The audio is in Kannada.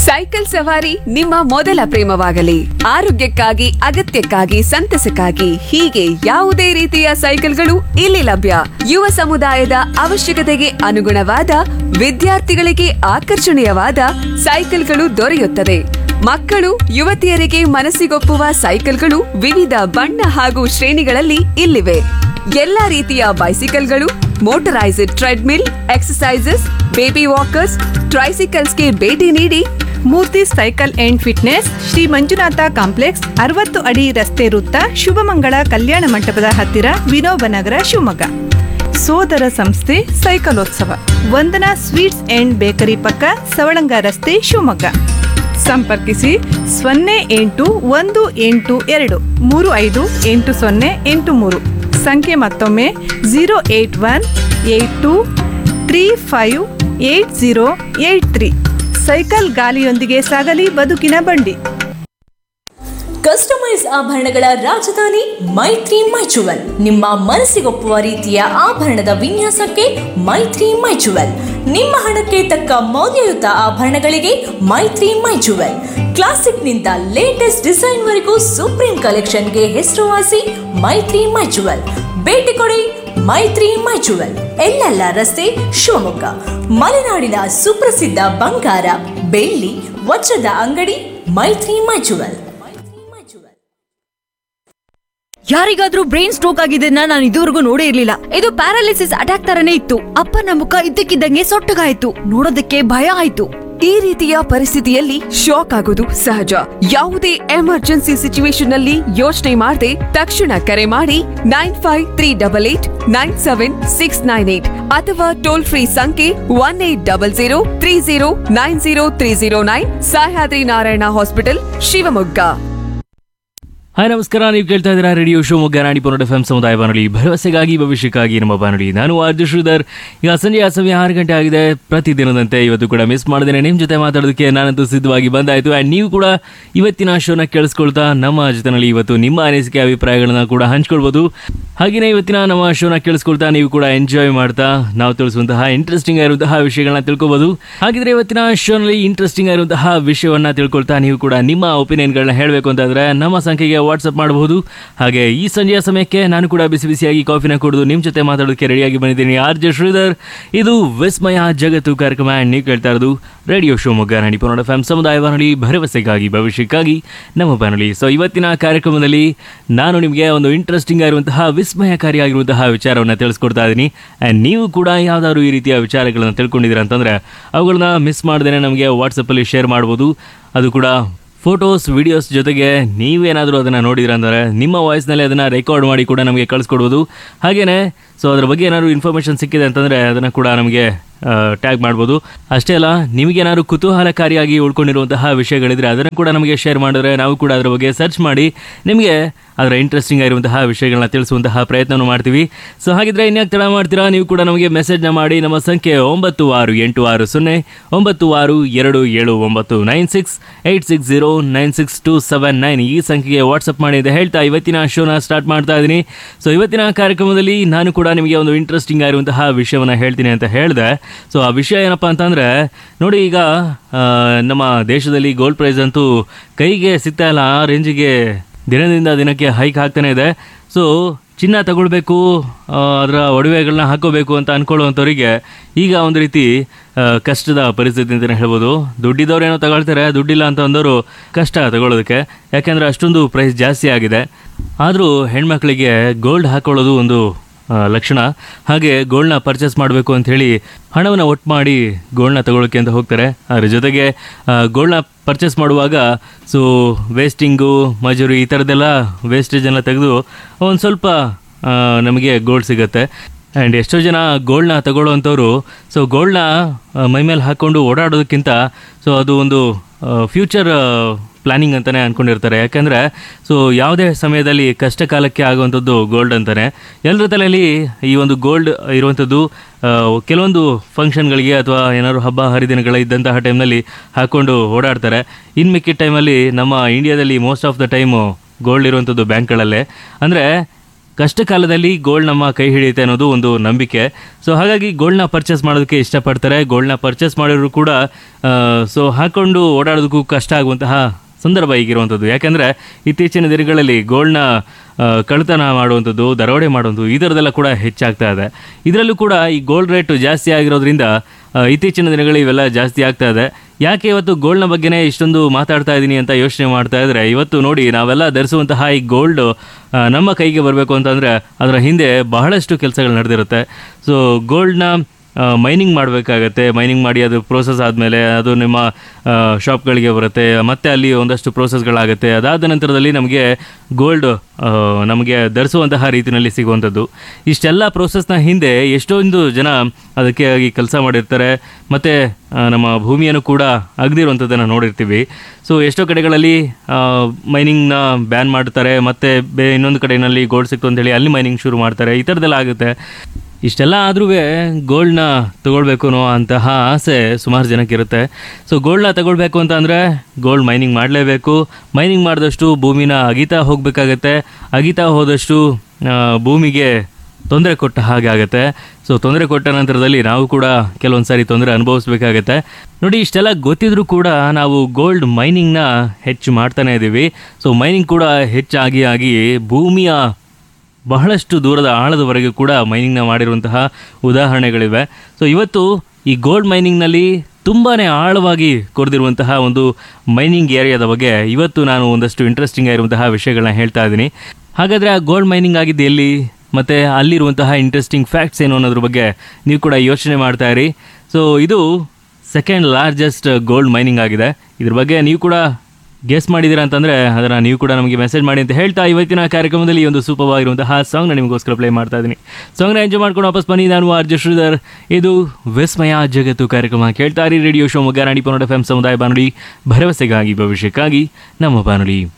ಸೈಕಲ್ ಸವಾರಿ ನಿಮ್ಮ ಮೊದಲ ಪ್ರೇಮವಾಗಲಿ ಆರೋಗ್ಯಕ್ಕಾಗಿ ಅಗತ್ಯಕ್ಕಾಗಿ ಸಂತಸಕ್ಕಾಗಿ ಹೀಗೆ ಯಾವುದೇ ರೀತಿಯ ಸೈಕಲ್ಗಳು ಇಲ್ಲಿ ಲಭ್ಯ ಯುವ ಸಮುದಾಯದ ಅವಶ್ಯಕತೆಗೆ ಅನುಗುಣವಾದ ವಿದ್ಯಾರ್ಥಿಗಳಿಗೆ ಆಕರ್ಷಣೀಯವಾದ ಸೈಕಲ್ಗಳು ದೊರೆಯುತ್ತದೆ ಮಕ್ಕಳು ಯುವತಿಯರಿಗೆ ಮನಸ್ಸಿಗೊಪ್ಪುವ ಸೈಕಲ್ಗಳು ವಿವಿಧ ಬಣ್ಣ ಹಾಗೂ ಶ್ರೇಣಿಗಳಲ್ಲಿ ಇಲ್ಲಿವೆ ಎಲ್ಲಾ ರೀತಿಯ ಬೈಸಿಕಲ್ಗಳು motorised treadmill exercises baby walkers ಟ್ರೈಸಿಕಲ್ಸ್ಗೆ ಭೇಟಿ ನೀಡಿ Murthy cycle and fitness Shri Manjunatha complex ಅರವತ್ತು ಅಡಿ ರಸ್ತೆ ವೃತ್ತ ಶುಭಮಂಗಳ ಕಲ್ಯಾಣ ಮಂಟಪದ ಹತ್ತಿರ ವಿನೋಬ ನಗರ ಶಿವಮೊಗ್ಗ ಸೋದರ ಸಂಸ್ಥೆ ಸೈಕಲೋತ್ಸವ ವಂದನಾ ಸ್ವೀಟ್ಸ್ ಅಂಡ್ ಬೇಕರಿ ಪಕ್ಕ ಸವಳಂಗ ರಸ್ತೆ ಶಿವಮೊಗ್ಗ ಸಂಪರ್ಕಿಸಿ ಸೊನ್ನೆ ಎಂಟು ಒಂದು ಎಂಟು ಎರಡು ಮೂರು ಐದು ಎಂಟು ಸೊನ್ನೆ ಎಂಟು ಮೂರು ಸಂಖ್ಯೆ ಮತ್ತೊಮ್ಮೆ zero eight one eight two three five eight zero eight three cycle ಗಾಲಿಯೊಂದಿಗೆ ಸಾಗಲಿ ಬದುಕಿನ ಬಂಡಿ ಕಸ್ಟಮೈಸ್ ಆಭರಣಗಳ ರಾಜಧಾನಿ ಮೈತ್ರಿ ಮೈಚುವಲ್ ನಿಮ್ಮ ಮನಸ್ಸಿಗೊಪ್ಪುವ ರೀತಿಯ ಆಭರಣದ ವಿನ್ಯಾಸಕ್ಕೆ ಮೈತ್ರಿ ಮೈಚುವಲ್ ನಿಮ್ಮ ಹಣಕ್ಕೆ ತಕ್ಕ ಮೌಲ್ಯಯುತ ಆಭರಣಗಳಿಗೆ ಮೈತ್ರಿ ಮೈಚುವಲ್ ಕ್ಲಾಸಿಕ್ನಿಂದ ಲೇಟೆಸ್ಟ್ ಡಿಸೈನ್ವರೆಗೂ ಸುಪ್ರೀಂ ಕಲೆಕ್ಷನ್ಗೆ ಹೆಸರುವಾಸಿ ಮೈತ್ರಿ ಮೈಚುವಲ್ ಭೇಟಿ ಕೊಡಿ ಮೈತ್ರಿ ಮೈಚುವಲ್ ಎಲ್ಲೆಲ್ಲ ರಸ್ತೆ ಶಿವಮೊಗ್ಗ ಮಲೆನಾಡಿನ ಸುಪ್ರಸಿದ್ಧ ಬಂಗಾರ ಬೆಳ್ಳಿ ವಜ್ರದ ಅಂಗಡಿ ಮೈತ್ರಿ ಮೈಚುವಲ್ ಯಾರಿಗಾದ್ರೂ ಬ್ರೈನ್ ಸ್ಟ್ರೋಕ್ ಆಗಿದ್ದನ್ನ ನಾನು ಇದುವರೆಗೂ ನೋಡೇ ಇರ್ಲಿಲ್ಲ ಇದು ಪ್ಯಾರಾಲಿಸಿಸ್ ಅಟ್ಯಾಕ್ ತರನೇ ಇತ್ತು ಅಪ್ಪನ ಮುಖ ಇದ್ದಕ್ಕಿದ್ದಂಗೆ ಸೊಟ್ಟಗಾಯ್ತು ನೋಡೋದಕ್ಕೆ ಭಯ ಆಯ್ತು ಈ ರೀತಿಯ ಪರಿಸ್ಥಿತಿಯಲ್ಲಿ ಶಾಕ್ ಆಗೋದು ಸಹಜ ಯಾವುದೇ ಎಮರ್ಜೆನ್ಸಿ ಸಿಚುವೇಶನ್ ನಲ್ಲಿ ಯೋಚನೆ ಮಾಡದೆ ತಕ್ಷಣ ಕರೆ ಮಾಡಿ nine five three double eight nine seven six nine eight ಅಥವಾ ಟೋಲ್ ಫ್ರೀ ಸಂಖ್ಯೆ one eight double zero three zero nine zero three zero nine Sahyadri Narayana hospital Shivamogga hi ನಮಸ್ಕಾರ ನೀವು ಕೇಳ್ತಾ ಇದ್ದೀರಾ ರೇಡಿಯೋ ಶಿವಮೊಗ್ಗ ನಾಡಿ ಪೊನ್ನಡ ಎಫ್ ಸಮುದಾಯ ಬಾನುಲಿ ಭರವಸೆಗಾಗಿ ಭವಿಷ್ಯಕ್ಕಾಗಿ ನಮ್ಮ ಬಾನುಲಿ ನಾನು ಆರ್ಜು ಶ್ರೀಧರ್ ಈಗ ಸಂಜೆ ಆ ಸಮಯ ಆರು ಗಂಟೆ ಆಗಿದೆ ಪ್ರತಿದಿನದಂತೆ ಇವತ್ತು ಕೂಡ ಮಿಸ್ ಮಾಡಿದ್ದೇನೆ ನಿಮ್ಮ ಜೊತೆ ಮಾತಾಡೋದಕ್ಕೆ ನಾನಂತೂ ಸಿದ್ಧವಾಗಿ ಬಂದಾಯಿತು ಆ್ಯಂಡ್ ನೀವು ಕೂಡ ಇವತ್ತಿನ ಶೋನ ಕೇಳಿಸ್ಕೊಳ್ತಾ ನಮ್ಮ ಜೊತೆನಲ್ಲಿ ಇವತ್ತು ನಿಮ್ಮ ಅನಿಸಿಕೆ ಅಭಿಪ್ರಾಯಗಳನ್ನ ಕೂಡ ಹಂಚ್ಕೊಳ್ಬೋದು ಹಾಗೆಯೇ ಇವತ್ತಿನ ನಮ್ಮ ಶೋನ ಕೇಳಿಸ್ಕೊಳ್ತಾ ನೀವು ಕೂಡ ಎಂಜಾಯ್ ಮಾಡ್ತಾ ನಾವು ತಿಳಿಸುವಂತಹ ಇಂಟ್ರೆಸ್ಟಿಂಗ್ ಆಗಿರುವಂತಹ ವಿಷಯಗಳನ್ನ ತಿಳ್ಕೊಬೋದು ಹಾಗಿದ್ರೆ ಇವತ್ತಿನ ಶೋನಲ್ಲಿ ಇಂಟ್ರೆಸ್ಟಿಂಗ್ ಆಗಿರುವಂತಹ ವಿಷಯವನ್ನ ತಿಳ್ಕೊಳ್ತಾ ನೀವು ಕೂಡ ನಿಮ್ಮ ಒಪಿನಿಯನ್ಗಳನ್ನ ಹೇಳಬೇಕು ಅಂತಂದ್ರೆ ನಮ್ಮ ಸಂಖ್ಯೆಗೆ ವಾಟ್ಸಪ್ ಮಾಡಬಹುದು ಹಾಗೆ ಈ ಸಂಜೆಯ ಸಮಯಕ್ಕೆ ನಾನು ಕೂಡ ಬಿಸಿ ಬಿಸಿಯಾಗಿ ಕಾಫಿನ ಕುಡಿದು ನಿಮ್ಮ ಜೊತೆ ಮಾತಾಡೋದಕ್ಕೆ ರೆಡಿಯಾಗಿ ಬಂದಿದ್ದೀನಿ ಆರ್ ಜೆ ಶ್ರೀಧರ್ ಇದು ವಿಸ್ಮಯ ಜಗತ್ತು ಕಾರ್ಯಕ್ರಮ and ನೀವು ಕೇಳ್ತಾ ಇರೋದು ರೇಡಿಯೋ ಶಿವಮೊಗ್ಗ ನಾಡಿ ಪುನಡ ಫ್ಯಾಮ್ ಸಮುದಾಯ ಬಾನುಲಿ ಭರವಸೆಗಾಗಿ ಭವಿಷ್ಯಕ್ಕಾಗಿ ನಮ್ಮ ಬಾನುಲಿ ಸೊ ಇವತ್ತಿನ ಕಾರ್ಯಕ್ರಮದಲ್ಲಿ ನಾನು ನಿಮಗೆ ಒಂದು ಇಂಟ್ರೆಸ್ಟಿಂಗ್ ಆಗಿರುವಂತಹ ವಿಸ್ಮಯಕಾರಿಯಾಗಿರುವಂತಹ ವಿಚಾರವನ್ನು ತಿಳಿಸ್ಕೊಡ್ತಾ ಇದ್ದೀನಿ ಆ್ಯಂಡ್ ನೀವು ಕೂಡ ಯಾವ್ದಾದ್ರು ಈ ರೀತಿಯ ವಿಚಾರಗಳನ್ನು ತಿಳ್ಕೊಂಡಿದ್ದೀರಾ ಅಂತಂದರೆ ಅವುಗಳನ್ನ ಮಿಸ್ ಮಾಡ್ದೇನೆ ನಮಗೆ ವಾಟ್ಸಪ್ಪಲ್ಲಿ ಶೇರ್ ಮಾಡ್ಬೋದು ಅದು ಕೂಡ ಫೋಟೋಸ್ ವಿಡಿಯೋಸ್ ಜೊತೆಗೆ ನೀವೇನಾದರೂ ಅದನ್ನು ನೋಡಿದ್ರ ಅಂದರೆ ನಿಮ್ಮ ವಾಯ್ಸ್ನಲ್ಲಿ ಅದನ್ನು ರೆಕಾರ್ಡ್ ಮಾಡಿ ಕೂಡ ನಮಗೆ ಕಳಿಸ್ಕೊಡ್ಬೋದು ಹಾಗೆಯೇ ಸೊ ಅದ್ರ ಬಗ್ಗೆ ಏನಾದರೂ ಇನ್ಫಾರ್ಮೇಷನ್ ಸಿಕ್ಕಿದೆ ಅಂತಂದರೆ ಅದನ್ನು ಕೂಡ ನಮಗೆ ಟ್ಯಾಗ್ ಮಾಡ್ಬೋದು ಅಷ್ಟೇ ಅಲ್ಲ ನಿಮಗೇನಾದ್ರು ಕುತೂಹಲಕಾರಿಯಾಗಿ ಉಳ್ಕೊಂಡಿರುವಂತಹ ವಿಷಯಗಳಿದ್ರೆ ಅದನ್ನು ಕೂಡ ನಮಗೆ ಶೇರ್ ಮಾಡಿದ್ರೆ ನಾವು ಕೂಡ ಅದರ ಬಗ್ಗೆ ಸರ್ಚ್ ಮಾಡಿ ನಿಮಗೆ ಅದರ ಇಂಟ್ರೆಸ್ಟಿಂಗ್ ಆಗಿರುವಂತಹ ವಿಷಯಗಳನ್ನ ತಿಳಿಸುವಂತಹ ಪ್ರಯತ್ನವನ್ನು ಮಾಡ್ತೀವಿ ಸೊ ಹಾಗಿದ್ರೆ ಇನ್ಯಾಕೆ ತಡ ಮಾಡ್ತೀರಾ ನೀವು ಕೂಡ ನಮಗೆ ಮೆಸೇಜ್ನ ಮಾಡಿ ನಮ್ಮ ಸಂಖ್ಯೆ ಒಂಬತ್ತು ಆರು ಎಂಟು ಆರು ಸೊನ್ನೆ ಒಂಬತ್ತು ಆರು ಎರಡು ಏಳು ಒಂಬತ್ತು nine six eight six zero nine six two seven nine ಈ ಸಂಖ್ಯೆಗೆ ವಾಟ್ಸಪ್ ಮಾಡಿ ಅಂತ ಹೇಳ್ತಾ ಇವತ್ತಿನ ಶೋನ ಸ್ಟಾರ್ಟ್ ಮಾಡ್ತಾ ಇದ್ದೀನಿ ಸೊ ಇವತ್ತಿನ ಕಾರ್ಯಕ್ರಮದಲ್ಲಿ ನಾನು ಕೂಡ ನಿಮಗೆ ಒಂದು ಇಂಟ್ರೆಸ್ಟಿಂಗ್ ಆಗಿರುವಂತಹ ವಿಷಯವನ್ನು ಹೇಳ್ತೀನಿ ಅಂತ ಹೇಳಿದೆ ಸೊ ಆ ವಿಷಯ ಏನಪ್ಪ ಅಂತಂದರೆ ನೋಡಿ ಈಗ ಆ, ನಮ್ಮ ದೇಶದಲ್ಲಿ ಗೋಲ್ಡ್ ಪ್ರೈಸ್ ಅಂತೂ ಕೈಗೆ ಸಿಗ್ತಾ ಇಲ್ಲ ಆ ರೇಂಜಿಗೆ ದಿನದಿಂದ ದಿನಕ್ಕೆ ಹೈಕ್ ಆಗ್ತಾನೆ ಇದೆ ಸೊ ಚಿನ್ನ ತಗೊಳ್ಬೇಕು ಆ, ಅದರ ಒಡವೆಗಳನ್ನ ಹಾಕೋಬೇಕು ಅಂತ ಅನ್ಕೊಳ್ಳುವಂಥವ್ರಿಗೆ ಈಗ ಒಂದು ರೀತಿ ಆ, ಕಷ್ಟದ ಪರಿಸ್ಥಿತಿ ಅಂತಲೇ ಹೇಳ್ಬೋದು ದುಡ್ಡಿದ್ದವ್ರು ಏನೋ ತಗೊಳ್ತಾರೆ ದುಡ್ಡಿಲ್ಲ ಅಂತ ಅಂದವರು ಕಷ್ಟ ತಗೊಳ್ಳೋದಕ್ಕೆ ಯಾಕೆಂದರೆ ಅಷ್ಟೊಂದು ಪ್ರೈಸ್ ಜಾಸ್ತಿ ಆಗಿದೆ ಆದರೂ ಹೆಣ್ಮಕ್ಳಿಗೆ ಗೋಲ್ಡ್ ಹಾಕೊಳ್ಳೋದು ಒಂದು ಆ, ಲಕ್ಷಣ ಹಾಗೆ ಗೋಲ್ಡ್ನ ಪರ್ಚೇಸ್ ಮಾಡಬೇಕು ಅಂತ ಹೇಳಿ ಹಣವನ್ನು ಒಟ್ಟು ಮಾಡಿ ಗೋಲ್ಡ್ನ ತಗೊಳ್ಳೋಕೆ ಅಂತ ಹೋಗ್ತಾರೆ ಅದ್ರ ಜೊತೆಗೆ ಗೋಲ್ಡ್ನ ಪರ್ಚೇಸ್ ಮಾಡುವಾಗ ಸೊ ವೇಸ್ಟಿಂಗು ಮಜೂರಿ ಈ ಥರದ್ದೆಲ್ಲ ವೇಸ್ಟೇಜ್ ಎಲ್ಲ ತೆಗೆದು ಒಂದು ಸ್ವಲ್ಪ ಆ, ನಮಗೆ ಗೋಲ್ಡ್ ಸಿಗುತ್ತೆ ಆ್ಯಂಡ್ ಎಷ್ಟೋ ಜನ ಗೋಲ್ಡ್ನ ತಗೊಳ್ಳೋವಂಥವ್ರು ಸೊ ಗೋಲ್ಡ್ನ ಮೈಮೇಲೆ ಹಾಕ್ಕೊಂಡು ಓಡಾಡೋದಕ್ಕಿಂತ ಸೊ ಅದು ಒಂದು ಫ್ಯೂಚರ್ ಪ್ಲಾನಿಂಗ್ ಅಂತಲೇ ಅಂದ್ಕೊಂಡಿರ್ತಾರೆ ಯಾಕಂದರೆ ಸೊ ಯಾವುದೇ ಸಮಯದಲ್ಲಿ ಕಷ್ಟ ಕಾಲಕ್ಕೆ ಆಗುವಂಥದ್ದು ಗೋಲ್ಡ್ ಅಂತಾನೆ ಎಲ್ಲರ ತಲೆಯಲ್ಲಿ ಈ ಒಂದು ಗೋಲ್ಡ್ ಇರುವಂಥದ್ದು ಆ, ಕೆಲವೊಂದು ಫಂಕ್ಷನ್ಗಳಿಗೆ ಅಥವಾ ಏನಾದ್ರು ಹಬ್ಬ ಹರಿದಿನಗಳ ಇದ್ದಂತಹ ಟೈಮ್ನಲ್ಲಿ ಹಾಕ್ಕೊಂಡು ಓಡಾಡ್ತಾರೆ ಇನ್ನು ಮಿಕ್ಕಿದ ಟೈಮಲ್ಲಿ ನಮ್ಮ ಇಂಡಿಯಾದಲ್ಲಿ most of the time gold ಇರುವಂಥದ್ದು ಬ್ಯಾಂಕ್ಗಳಲ್ಲೇ ಅಂದರೆ ಕಷ್ಟ ಕಾಲದಲ್ಲಿ ಗೋಲ್ಡ್ ನಮ್ಮ ಕೈ ಹಿಡಿಯುತ್ತೆ ಅನ್ನೋದು ಒಂದು ನಂಬಿಕೆ ಸೊ ಹಾಗಾಗಿ ಗೋಲ್ಡ್ನ ಪರ್ಚೇಸ್ ಮಾಡೋದಕ್ಕೆ ಇಷ್ಟಪಡ್ತಾರೆ ಗೋಲ್ಡ್ನ ಪರ್ಚೇಸ್ ಮಾಡಿದ್ರು ಕೂಡ ಸೊ ಹಾಕೊಂಡು ಓಡಾಡೋದಕ್ಕೂ ಕಷ್ಟ ಆಗುವಂತಹ ಸಂದರ್ಭ ಈಗಿರುವಂಥದ್ದು ಯಾಕೆಂದರೆ ಇತ್ತೀಚಿನ ದಿನಗಳಲ್ಲಿ ಗೋಲ್ಡ್ನ ಆ, ಕಳ್ಳತನ ಮಾಡುವಂಥದ್ದು ದರೋಡೆ ಮಾಡುವಂಥದ್ದು ಈ ಥರದ್ದೆಲ್ಲ ಕೂಡ ಹೆಚ್ಚಾಗ್ತಾ ಇದೆ ಇದರಲ್ಲೂ ಕೂಡ ಈ ಗೋಲ್ಡ್ ರೇಟ್ ಜಾಸ್ತಿ ಆಗಿರೋದ್ರಿಂದ ಆ, ಇತ್ತೀಚಿನ ದಿನಗಳಲ್ಲಿ ಇವೆಲ್ಲ ಜಾಸ್ತಿ ಆಗ್ತಾ ಇದೆ ಯಾಕೆ ಇವತ್ತು ಗೋಲ್ಡ್ನ ಬಗ್ಗೆನೇ ಇಷ್ಟೊಂದು ಮಾತಾಡ್ತಾ ಇದ್ದೀನಿ ಅಂತ ಯೋಚನೆ ಮಾಡ್ತಾ ಇದ್ರೆ ಇವತ್ತು ನೋಡಿ ನಾವೆಲ್ಲ ಧರಿಸುವಂತಹ ಈ ಗೋಲ್ಡ್ ನಮ್ಮ ಕೈಗೆ ಬರಬೇಕು ಅಂತಂದರೆ ಅದರ ಹಿಂದೆ ಬಹಳಷ್ಟು ಕೆಲಸಗಳು ನಡೆದಿರುತ್ತೆ ಸೊ ಗೋಲ್ಡ್ನ ಮೈನಿಂಗ್ ಮಾಡಬೇಕಾಗತ್ತೆ ಮೈನಿಂಗ್ ಮಾಡಿ ಅದು ಪ್ರೋಸೆಸ್ ಆದಮೇಲೆ ಅದು ನಿಮ್ಮ ಶಾಪ್ಗಳಿಗೆ ಬರುತ್ತೆ ಮತ್ತೆ ಅಲ್ಲಿ ಒಂದಷ್ಟು ಪ್ರೋಸೆಸ್ಗಳಾಗುತ್ತೆ ಅದಾದ ನಂತರದಲ್ಲಿ ನಮಗೆ ಗೋಲ್ಡ್ ನಮಗೆ ಧರಿಸುವಂತಹ ರೀತಿಯಲ್ಲಿ ಸಿಗುವಂಥದ್ದು ಇಷ್ಟೆಲ್ಲ ಪ್ರೋಸೆಸ್ನ ಹಿಂದೆ ಎಷ್ಟೊಂದು ಜನ ಅದಕ್ಕೆ ಆಗಿ ಕೆಲಸ ಮಾಡಿರ್ತಾರೆ ಮತ್ತು ನಮ್ಮ ಭೂಮಿಯನ್ನು ಕೂಡ ಅಗದಿರುವಂಥದ್ದನ್ನು ನೋಡಿರ್ತೀವಿ ಸೊ ಎಷ್ಟೋ ಕಡೆಗಳಲ್ಲಿ ಮೈನಿಂಗ್ನ ಬ್ಯಾನ್ ಮಾಡ್ತಾರೆ ಮತ್ತು ಬೇ ಇನ್ನೊಂದು ಕಡೆಯಲ್ಲಿ ಗೋಲ್ಡ್ ಸಿಕ್ತು ಅಂತೇಳಿ ಅಲ್ಲಿ ಮೈನಿಂಗ್ ಶುರು ಮಾಡ್ತಾರೆ ಈ ಥರದ್ದೆಲ್ಲ ಆಗುತ್ತೆ ಇಷ್ಟೆಲ್ಲ ಆದ್ರೂ ಗೋಲ್ಡ್ನ ತಗೊಳ್ಬೇಕು ಅನ್ನೋ ಅಂತಹ ಆಸೆ ಸುಮಾರು ಜನಕ್ಕೆ ಇರುತ್ತೆ ಸೊ ಗೋಲ್ಡ್ನ ತಗೊಳ್ಬೇಕು ಅಂತ ಅಂದರೆ ಗೋಲ್ಡ್ ಮೈನಿಂಗ್ ಮಾಡಲೇಬೇಕು ಮೈನಿಂಗ್ ಮಾಡಿದಷ್ಟು ಭೂಮಿನ ಅಗಿತಾ ಹೋಗಬೇಕಾಗತ್ತೆ ಅಗಿತಾ ಹೋದಷ್ಟು ಆ, ಭೂಮಿಗೆ ತೊಂದರೆ ಕೊಟ್ಟ ಹಾಗೆ ಆಗುತ್ತೆ ಸೊ ತೊಂದರೆ ಕೊಟ್ಟ ನಂತರದಲ್ಲಿ ನಾವು ಕೂಡ ಕೆಲವೊಂದು ಸಾರಿ ತೊಂದರೆ ಅನುಭವಿಸ್ಬೇಕಾಗತ್ತೆ ನೋಡಿ ಇಷ್ಟೆಲ್ಲ ಗೊತ್ತಿದ್ರೂ ಕೂಡ ನಾವು ಗೋಲ್ಡ್ ಮೈನಿಂಗ್ನ ಹೆಚ್ಚು ಮಾಡ್ತಾನೆ ಇದ್ದೀವಿ ಸೊ ಮೈನಿಂಗ್ ಕೂಡ ಹೆಚ್ಚಾಗಿ ಆಗಿ ಭೂಮಿಯ ಬಹಳಷ್ಟು ದೂರದ ಆಳದವರೆಗೂ ಕೂಡ ಮೈನಿಂಗ್ನ ಮಾಡಿರುವಂತಹ ಉದಾಹರಣೆಗಳಿವೆ ಸೊ ಇವತ್ತು ಈ ಗೋಲ್ಡ್ ಮೈನಿಂಗ್ನಲ್ಲಿ ತುಂಬಾ ಆಳವಾಗಿ ಕೊರೆದಿರುವಂತಹ ಒಂದು ಮೈನಿಂಗ್ ಏರಿಯಾದ ಬಗ್ಗೆ ಇವತ್ತು ನಾನು ಒಂದಷ್ಟು ಇಂಟ್ರೆಸ್ಟಿಂಗ್ ಆಗಿರುವಂತಹ ವಿಷಯಗಳನ್ನ ಹೇಳ್ತಾ ಇದ್ದೀನಿ ಹಾಗಾದರೆ ಆ ಗೋಲ್ಡ್ ಮೈನಿಂಗ್ ಆಗಿದ್ದು ಎಲ್ಲಿ ಮತ್ತು ಅಲ್ಲಿರುವಂತಹ ಇಂಟ್ರೆಸ್ಟಿಂಗ್ ಫ್ಯಾಕ್ಟ್ಸ್ ಏನು ಅನ್ನೋದ್ರ ಬಗ್ಗೆ ನೀವು ಕೂಡ ಯೋಚನೆ ಮಾಡ್ತಾ ಇರಿ ಸೊ ಇದು ಸೆಕೆಂಡ್ ಲಾರ್ಜೆಸ್ಟ್ ಗೋಲ್ಡ್ ಮೈನಿಂಗ್ ಆಗಿದೆ ಇದ್ರ ಬಗ್ಗೆ ನೀವು ಕೂಡ ಗೆಸ್ ಮಾಡಿದ್ದೀರಾ ಅಂತಂದರೆ ಅದನ್ನು ನೀವು ಕೂಡ ನಮಗೆ ಮೆಸೇಜ್ ಮಾಡಿ ಅಂತ ಹೇಳ್ತಾ ಇವತ್ತಿನ ಕಾರ್ಯಕ್ರಮದಲ್ಲಿ ಈ ಒಂದು ಸೂಪರ್ ಆಗಿರುವಂತಹ ಸಾಂಗ್ನ ನಿಮಗೋಸ್ಕರ ಪ್ಲೇ ಮಾಡ್ತಾ ಇದ್ದೀನಿ ಸಾಂಗ್ನ ಎಂಜಾಯ್ ಮಾಡ್ಕೊಂಡು ವಾಪಸ್ ಬನ್ನಿ ನಾನು ಆರ್ ಜೆ ಶ್ರೀಧರ್ ಇದು ವಿಸ್ಮಯ ಜಗತ್ತು ಕಾರ್ಯಕ್ರಮ ಕೇಳ್ತಾ ಇರಿ ರೇಡಿಯೋ ಶಿವಮೊಗ್ಗ ರಾಣಿ ಪನ್ನಡ ಎಫ್ ಎಂ ಸಮುದಾಯ ಬಾನುಲಿ ಭರವಸೆಗಾಗಿ ಭವಿಷ್ಯಕ್ಕಾಗಿ ನಮ್ಮ ಬಾನುಲಿ